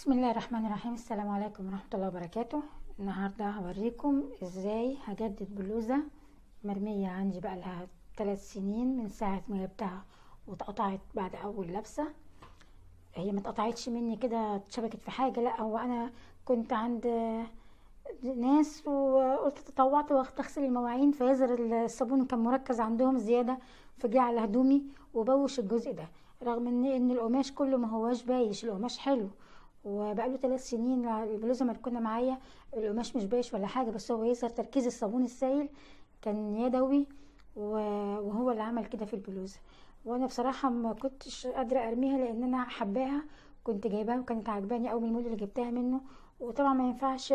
بسم الله الرحمن الرحيم السلام عليكم ورحمة الله وبركاته النهاردة هوريكم ازاي هجدد بلوزة مرمية عندي بقى لها ثلاث سنين من ساعة ما جبتها واتقطعت بعد أول لبسة هي ما اتقطعتش مني كده اتشبكت في حاجة لا هو أنا كنت عند ناس وقلت تطوعت واخدت اغسل المواعين فيظهر الصابون كان مركز عندهم زيادة فجه على هدومي وبوش الجزء ده رغم ان ان القماش كله ما هواش بايش القماش حلو وبقاله ثلاث سنين البلوزه ما كنا معايا القماش مش بايش ولا حاجه بس هو يظهر تركيز الصابون السائل كان يدوي وهو اللي عمل كده في البلوزه وانا بصراحه ما كنتش قادره ارميها لان انا حباها كنت جايباها وكانت عجباني قوي من المول اللي جبتها منه وطبعا ما ينفعش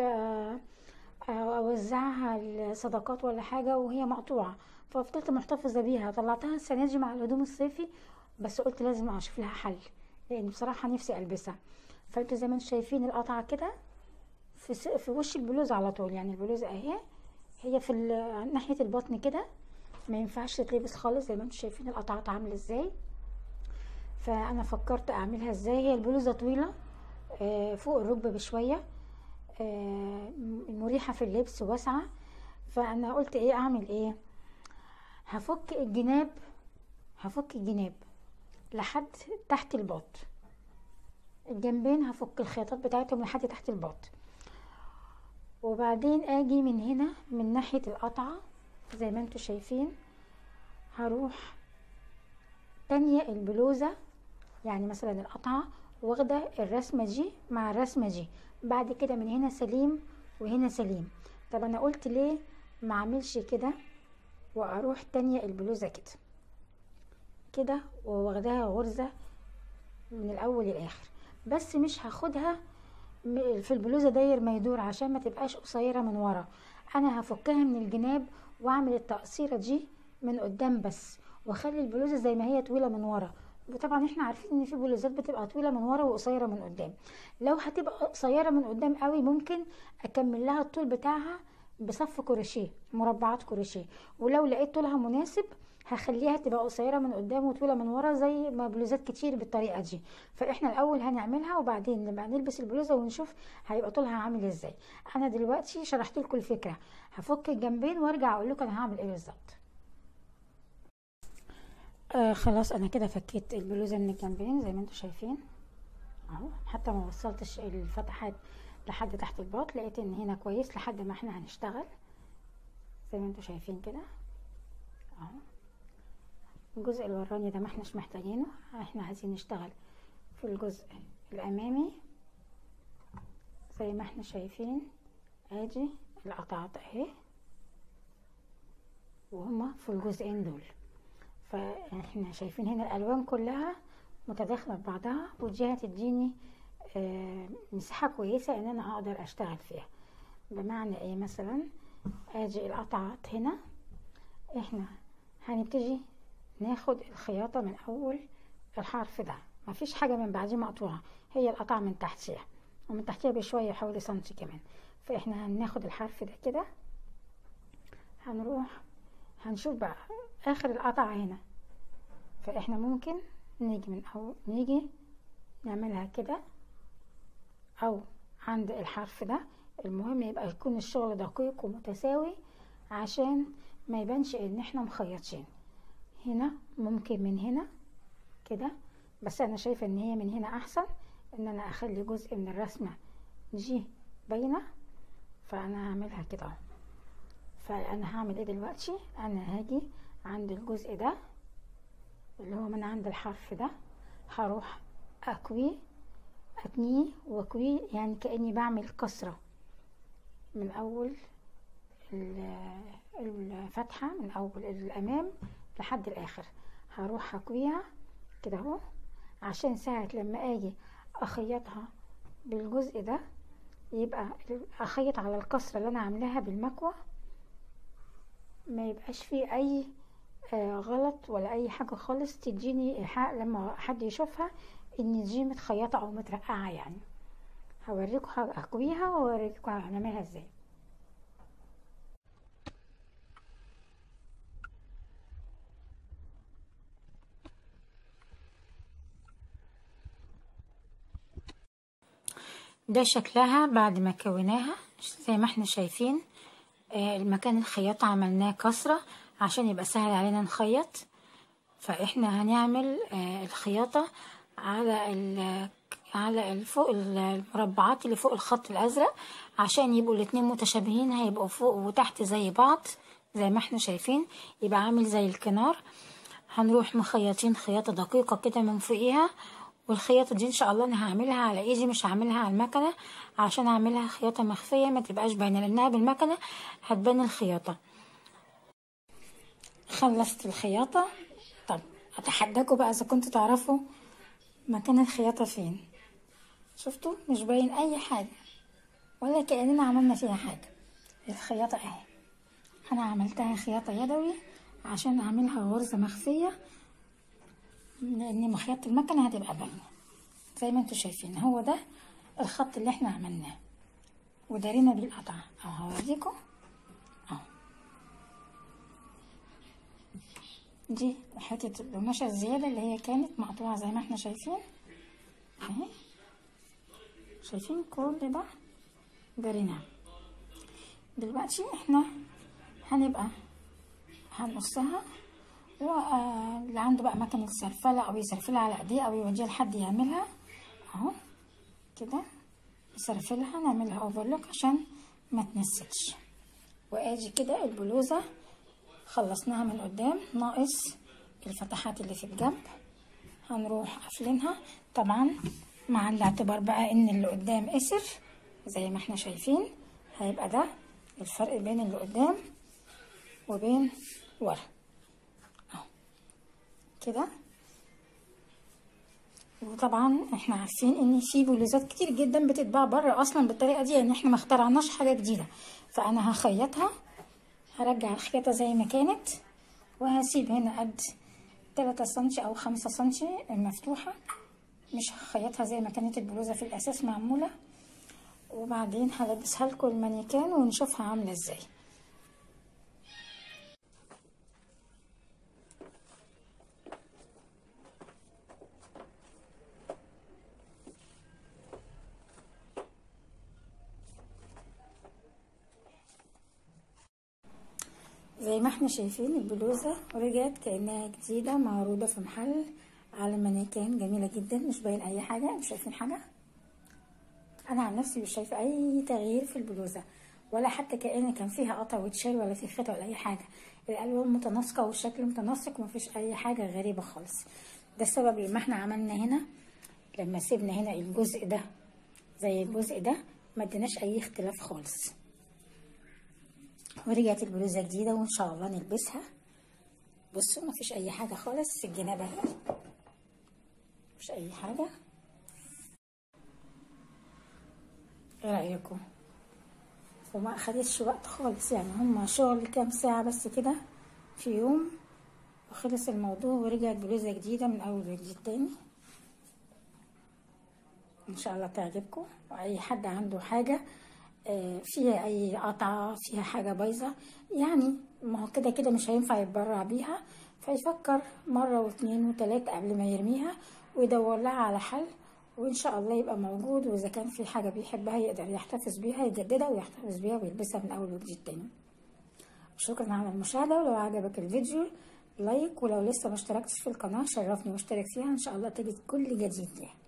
اوزعها لصداقات ولا حاجه وهي مقطوعه ففضلت محتفظه بيها طلعتها السنه دي مع الهدوم الصيفي بس قلت لازم اشوف لها حل لان بصراحه نفسي البسها فانتوا زي ما انتم شايفين القطعه كده في س... في وش البلوزه على طول يعني البلوزه اهي هي في ال... ناحيه البطن كده ما ينفعش تتلبس خالص زي ما انتم شايفين القطعات عامله ازاي فانا فكرت اعملها ازاي هي البلوزه طويله آه فوق الركبه بشويه آه مريحه في اللبس واسعه فانا قلت ايه اعمل ايه هفك الجناب هفك الجناب لحد تحت الباط الجنبين هفك الخياطات بتاعتهم لحد تحت الباط وبعدين اجي من هنا من ناحية القطعة زي ما انتوا شايفين هروح تانية البلوزة يعني مثلا القطعة واخدة الرسمة دي مع الرسمة دي بعد كده من هنا سليم وهنا سليم طب انا قلت ليه ما اعملش كده واروح تانية البلوزة كده كده وواخداها غرزة من الاول للاخر بس مش هاخدها في البلوزة داير ما يدور عشان ما تبقاش قصيرة من ورا انا هفكها من الجناب واعمل التقصيرة دي من قدام بس واخلي البلوزة زي ما هي طويلة من ورا وطبعا احنا عارفين ان في بلوزات بتبقى طويله من ورا وقصيره من قدام لو هتبقى قصيره من قدام قوي ممكن اكمل لها الطول بتاعها بصف كروشيه مربعات كروشيه ولو لقيت طولها مناسب هخليها تبقى قصيره من قدام وطويله من ورا زي ما بلوزات كتير بالطريقه دي فاحنا الاول هنعملها وبعدين لما نلبس البلوزه ونشوف هيبقى طولها عامل ازاي انا دلوقتي شرحت لكم الفكره هفك الجنبين وارجع اقول لكم انا هعمل ايه بالظبط آه خلاص انا كده فكيت البلوزه من الجنبين زي ما انتم شايفين اهو حتى ما وصلتش الفتحات لحد تحت الباط لقيت ان هنا كويس لحد ما احنا هنشتغل زي ما انتم شايفين كده اهو الجزء الوراني ده ما احناش محتاجينه احنا عايزين نشتغل في الجزء الامامي زي ما احنا شايفين ادي القطعات اهي وهما في الجزئين دول فاحنا شايفين هنا الالوان كلها متداخله ببعضها ودي هتديني آه مساحه كويسه ان انا اقدر اشتغل فيها بمعنى ايه مثلا ادي القطعات هنا احنا هنبتدي ناخد الخياطة من أول الحرف ده مفيش حاجة من بعديه مقطوعة هي القطعة من تحتيها ومن تحتيها بشوية حوالي سنتي كمان فاحنا هناخد الحرف ده كده هنروح هنشوف بقى آخر القطعة هنا فاحنا ممكن نيجي من أول نيجي نعملها كده أو عند الحرف ده المهم يبقى يكون الشغل دقيق ومتساوي عشان ما يبانش ان احنا مخيطين هنا ممكن من هنا كده بس انا شايفه ان هي من هنا احسن ان انا اخلي جزء من الرسمه دي باينه فانا هعملها كده اهو فانا هعمل ايه دلوقتي انا هاجي عند الجزء ده اللي هو من عند الحرف ده هروح اكويه اتنيه واكويه يعني كاني بعمل كسره من اول الفتحه من اول الامام لحد الاخر هروح اكويها كده اهو عشان ساعة لما اجي اخيطها بالجزء ده يبقى اخيط على الكسرة اللي انا عاملاها بالمكوى ما يبقاش فيه اي آه غلط ولا اي حاجة خالص تديني ايحاء لما حد يشوفها ان دي متخيطة او مترقعة يعني هوريكم اكويها واوريكم هنعملها ازاي ده شكلها بعد ما كوناها زي ما احنا شايفين آه، المكان الخياطة عملناه كسرة عشان يبقى سهل علينا نخيط فاحنا هنعمل آه، الخياطة على ال على ال- فوق المربعات اللي فوق الخط الازرق عشان يبقوا الاتنين متشابهين هيبقوا فوق وتحت زي بعض زي ما احنا شايفين يبقى عامل زي الكنار هنروح مخيطين خياطة دقيقة كده من فوقيها والخياطة دي ان شاء الله انا هعملها على ايدي مش هعملها على المكنة عشان اعملها خياطة مخفية ما تبقاش باينة لانها بالمكنة هتبان الخياطة خلصت الخياطة طب اتحداكوا بقى اذا كنتوا تعرفوا مكان الخياطة فين شفتوا مش باين اي حاجة ولا كأننا عملنا فيها حاجة الخياطة اهي انا عملتها خياطة يدوي عشان اعملها غرزة مخفية لان مخيطة المكنة هتبقى باينة زي ما انتوا شايفين هو ده الخط اللي احنا عملناه ودارينا بيه القطعة اهو هوريكم اهو دي حتة القماشة الزيادة اللي هي كانت مقطوعة زي ما احنا شايفين اهي شايفين كل ده داريناه دلوقتي احنا هنبقى هنقصها واللي عنده بقى مكنة سلفلة او يسلفلها على ايديه او يوديها لحد يعملها اهو كده يسلفلها نعملها اوفرلوك عشان ما تنسلش وادي كده البلوزة خلصناها من قدام ناقص الفتحات اللي في الجنب هنروح قافلينها طبعا مع الاعتبار بقى ان اللي قدام قصر زي ما احنا شايفين هيبقى ده الفرق بين اللي قدام وبين ورا اهو كده وطبعا احنا عارفين ان في بلوزات كتير جدا بتتباع بره اصلا بالطريقه دي يعني احنا ما اخترعناش حاجه جديده فانا هخيطها هرجع الخياطه زي ما كانت وهسيب هنا قد 3 سنتي او 5 سنتي مفتوحه مش هخيطها زي ما كانت البلوزه في الاساس معموله وبعدين هلبسها لكم المانيكان ونشوفها عامله ازاي زي ما احنا شايفين البلوزة رجعت كأنها جديدة معروضة في محل على مانيكان جميلة جدا مش باين أي حاجة مش شايفين حاجة أنا عن نفسي مش شايفة أي تغيير في البلوزة ولا حتى كأن كان فيها قطع وتشال ولا في خيط ولا أي حاجة الألوان متناسقة والشكل متناسق ومفيش أي حاجة غريبة خالص ده السبب لما احنا عملنا هنا لما سيبنا هنا الجزء ده زي الجزء ده ما اديناش أي اختلاف خالص ورجعت البلوزة جديدة وإن شاء الله نلبسها بصوا مفيش أي حاجة خالص في الجناب اهي مفيش أي حاجة ايه رأيكم وما أخدتش وقت خالص يعني هما شغل كام ساعة بس كده في يوم وخلص الموضوع ورجعت بلوزة جديدة من أول وجديد تاني إن شاء الله تعجبكم وأي حد عنده حاجة فيها اي قطعة فيها حاجة بايظة يعني ما هو كده كده مش هينفع يتبرع بيها فيفكر مرة واثنين وثلاثة قبل ما يرميها ويدور لها على حل وان شاء الله يبقى موجود واذا كان في حاجة بيحبها يقدر يحتفظ بيها يجددها ويحتفظ بيها ويلبسها من اول وجديد تاني شكرا على المشاهدة ولو عجبك الفيديو لايك ولو لسه ما اشتركتش في القناة شرفني واشترك فيها ان شاء الله تجد كل جديد ليها